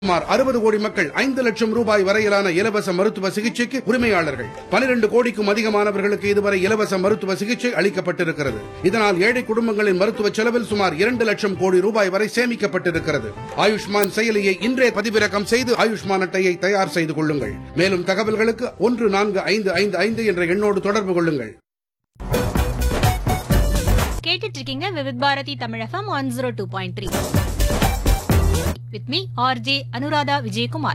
சுமார் அறுபது கோடி மக்கள் ஐந்து லட்சம் ரூபாய் வரையிலான இலவச மருத்துவ சிகிச்சைக்கு உரிமையாளர்கள் பனிரெண்டு கோடிக்கும் அதிகமானவர்களுக்கு இதுவரை இலவச மருத்துவ சிகிச்சை அளிக்கப்பட்டிருக்கிறது இதனால் ஏழை குடும்பங்களின் மருத்துவ செலவில் சுமார் இரண்டு லட்சம் கோடி ரூபாய் வரை சேமிக்கப்பட்டிருக்கிறது ஆயுஷ்மான் செயலியை இன்றே பதிவிறக்கம் செய்து ஆயுஷ்மான் அட்டையை தயார் செய்து கொள்ளுங்கள் மேலும் தகவல்களுக்கு ஒன்று நான்கு ஐந்து ஐந்து ஐந்து என்ற எண்ணோடு தொடர்பு கொள்ளுங்கள் கேட்டுட்டு இருக்கீங்க Vividh Bharati Tamilagam one zero two point three with me RJ Anuradha Vijayakumar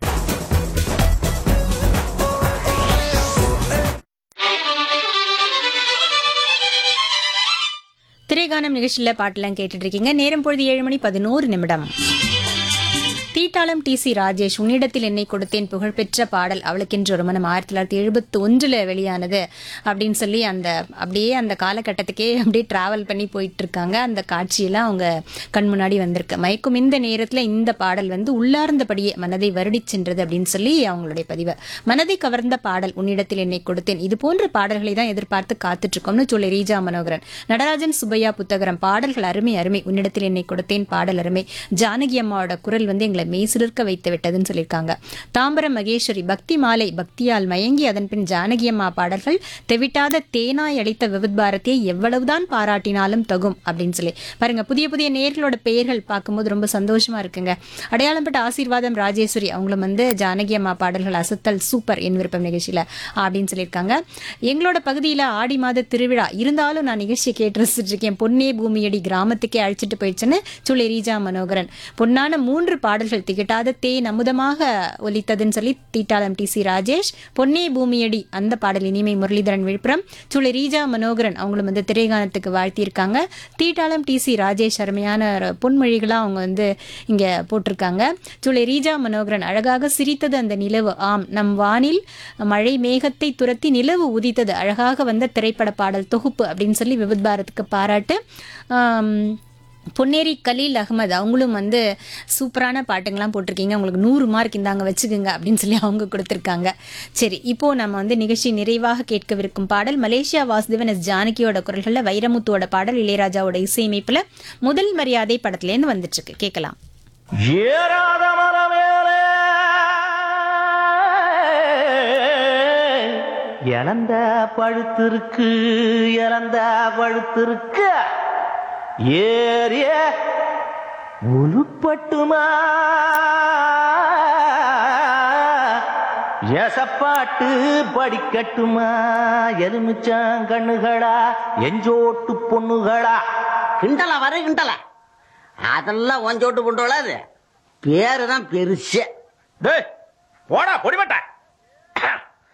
Thiraigaanam நிகழ்ச்சியில பாட்டெல்லாம் கேட்டுட்டு இருக்கீங்க நேரம் பொழுது ஏழு மணி பதினோரு நிமிடம் தீட்டாளம் டி சி ராஜேஷ் உன்னிடத்தில் என்னை கொடுத்தேன் புகழ்பெற்ற பாடல் அவளுக்கென்று ஒரு மனம் ஆயிரத்தி தொள்ளாயிரத்தி எழுபத்தி ஒன்றில் வெளியானது அப்படின்னு சொல்லி அந்த அப்படியே அந்த காலகட்டத்துக்கே அப்படியே டிராவல் பண்ணி போயிட்டு இருக்காங்க அந்த காட்சியெல்லாம் அவங்க கண் முன்னாடி வந்திருக்கு மயக்கும் இந்த நேரத்தில் இந்த பாடல் வந்து உள்ளார்ந்தபடியே மனதை வருடிச் சென்றது அப்படின்னு சொல்லி அவங்களுடைய பதிவு மனதை கவர்ந்த பாடல் உன்னிடத்தில் என்னை கொடுத்தேன் இது போன்ற பாடல்களை தான் எதிர்பார்த்து காத்துட்டு இருக்கோம்னு சொல்லி ரீஜா மனோகரன் நடராஜன் சுப்பையா புத்தகரம் பாடல்கள் அருமை அருமை உன்னிடத்தில் என்னை கொடுத்தேன் பாடல் அருமை ஜானகி அம்மாவோட குரல் வந்து எங்களை மெய்சிலிருக்க வைத்து விட்டதுன்னு சொல்லியிருக்காங்க தாம்பரம் மகேஸ்வரி பக்தி மாலை பக்தியால் மயங்கி அதன் பின் ஜானகி அம்மா பாடல்கள் தெவிட்டாத தேனாய் அளித்த விவித் பாரதியை எவ்வளவுதான் பாராட்டினாலும் தகும் அப்படின்னு சொல்லி பாருங்க புதிய புதிய நேர்களோட பெயர்கள் பார்க்கும்போது ரொம்ப சந்தோஷமா இருக்குங்க அடையாளம் பட்ட ஆசீர்வாதம் ராஜேஸ்வரி அவங்களும் வந்து ஜானகி அம்மா பாடல்கள் அசத்தல் சூப்பர் என் விருப்பம் நிகழ்ச்சியில அப்படின்னு சொல்லியிருக்காங்க எங்களோட பகுதியில ஆடி மாத திருவிழா இருந்தாலும் நான் நிகழ்ச்சியை கேட்டு ரசிச்சுட்டு இருக்கேன் பொன்னே பூமியடி கிராமத்துக்கே அழைச்சிட்டு போயிடுச்சுன்னு சொல்லி ரீஜா மனோகரன் பொன்னான மூன்று பாடல்கள் திகட்டாத தேன் அமுதமாக ஒலித்ததுன்னு சொல்லி தீட்டாளம் டி சி ராஜேஷ் பொன்னே பூமியடி அந்த பாடல் இனிமை முரளிதரன் விழுப்புரம் சொல்லி ரீஜா மனோகரன் அவங்களும் வந்து திரைகானத்துக்கு வாழ்த்தியிருக்காங்க தீட்டாளம் டி சி ராஜேஷ் அருமையான ஒரு பொன்மொழிகளா அவங்க வந்து இங்க போட்டிருக்காங்க சொல்லி ரீஜா மனோகரன் அழகாக சிரித்தது அந்த நிலவு ஆம் நம் வானில் மழை மேகத்தை துரத்தி நிலவு உதித்தது அழகாக வந்த திரைப்பட பாடல் தொகுப்பு அப்படின்னு சொல்லி விவித் பாரத்துக்கு பாராட்டு ஆம், பொன்னேரி கலீல் அகமது அவங்களும் வந்து சூப்பரான பாட்டுங்கள்லாம் போட்டிருக்கீங்க உங்களுக்கு நூறு மார்க் இந்தாங்க வச்சுக்கோங்க அப்படின்னு சொல்லி அவங்க கொடுத்துருக்காங்க சரி இப்போ நம்ம வந்து நிகழ்ச்சி நிறைவாக கேட்கவிருக்கும் பாடல் மலேசியா வாசுதேவன் எஸ் ஜானகியோட குரல்களில் வைரமுத்துவோட பாடல் இளையராஜாவோட இசையமைப்பில் முதல் மரியாதை படத்துலேருந்து வந்துட்டு இருக்கு கேட்கலாம் ஏறாத மரமேலே இழந்த பழுத்திருக்கு இழந்த பழுத்திருக்கு ஏறிய உருப்பட்டுமா எசப்பாட்டு படிக்கட்டுமா எலுமிச்சாங்கண்ணுகளா எஞ்சோட்டு பொண்ணுகளா கிண்டலா வர கிண்டலா அதெல்லாம் ஒஞ்சோட்டு புண்டோல அது பேரு தான் பெருசு டேய் போடா பொடிமட்ட